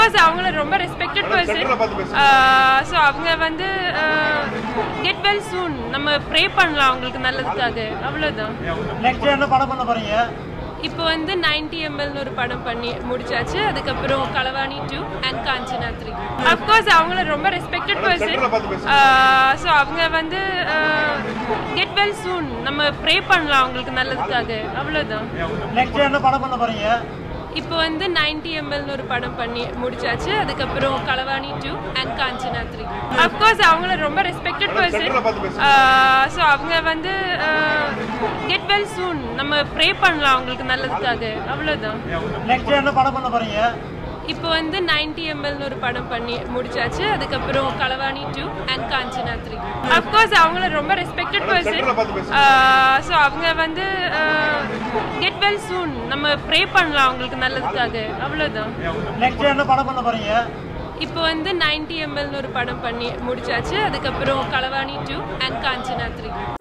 of course அவங்கள ரொம்ப respected person so அவங்க வந்து கெட் வெல் சூன் நம்ம ப்ரே பண்ணலாம் அவங்களுக்கு நல்லதுக்காக அவ்வளோதான் நெக்ஸ்ட் என்ன படம் பண்ண போறீங்க இப்போ வந்து 90 எம்எல்னு ஒரு படம் பண்ணி முடிச்சாச்சு அதுக்கப்புறம் Kalavani two and Kanchana three of course அவங்கள ரொம்ப ரெஸ்பெக்டட் பர்சன் ஸோ அவங்க வந்து கெட் வெல் சூன் நம்ம ப்ரே பண்ணலாம் அவங்களுக்கு நல்லதுக்காக அவ்வளோதான் நெக்ஸ்ட் என்ன படம் பண்ண போறீங்க இப்போ வந்து 90 எம்எல்னு ஒரு படம் பண்ணி முடிச்சாச்சு அதுக்கப்புறம் Kalavani two and Kanchana three of course அவங்கள ரொம்ப ரெஸ்பெக்டட் பர்சன் ஸோ அவங்க வந்து கெட் வெல் சூன் நம்ம ப்ரே பண்ணலாம் அவங்களுக்கு நல்லதுக்காக அவ்வளோதான் நெக்ஸ்ட் என்ன படம் பண்ண போறீங்க இப்போ வந்து 90 எம்எல்னு ஒரு படம் பண்ணி முடிச்சாச்சு அதுக்கப்புறம் Kalavani two and Kanchana three of course அவங்கள ரொம்ப ரெஸ்பெக்டட் பர்சன் ஸோ அவங்க வந்து கெட் வெல் சூன் நம்ம ப்ரே பண்ணலாம் அவங்களுக்கு நல்லதுக்காக அவ்வளோதான் நெக்ஸ்ட் என்ன படம் பண்ண போறீங்க இப்போ வந்து 90 எம்எல்னு ஒரு படம் பண்ணி முடிச்சாச்சு அதுக்கப்புறம் Kalavani two and Kanchana three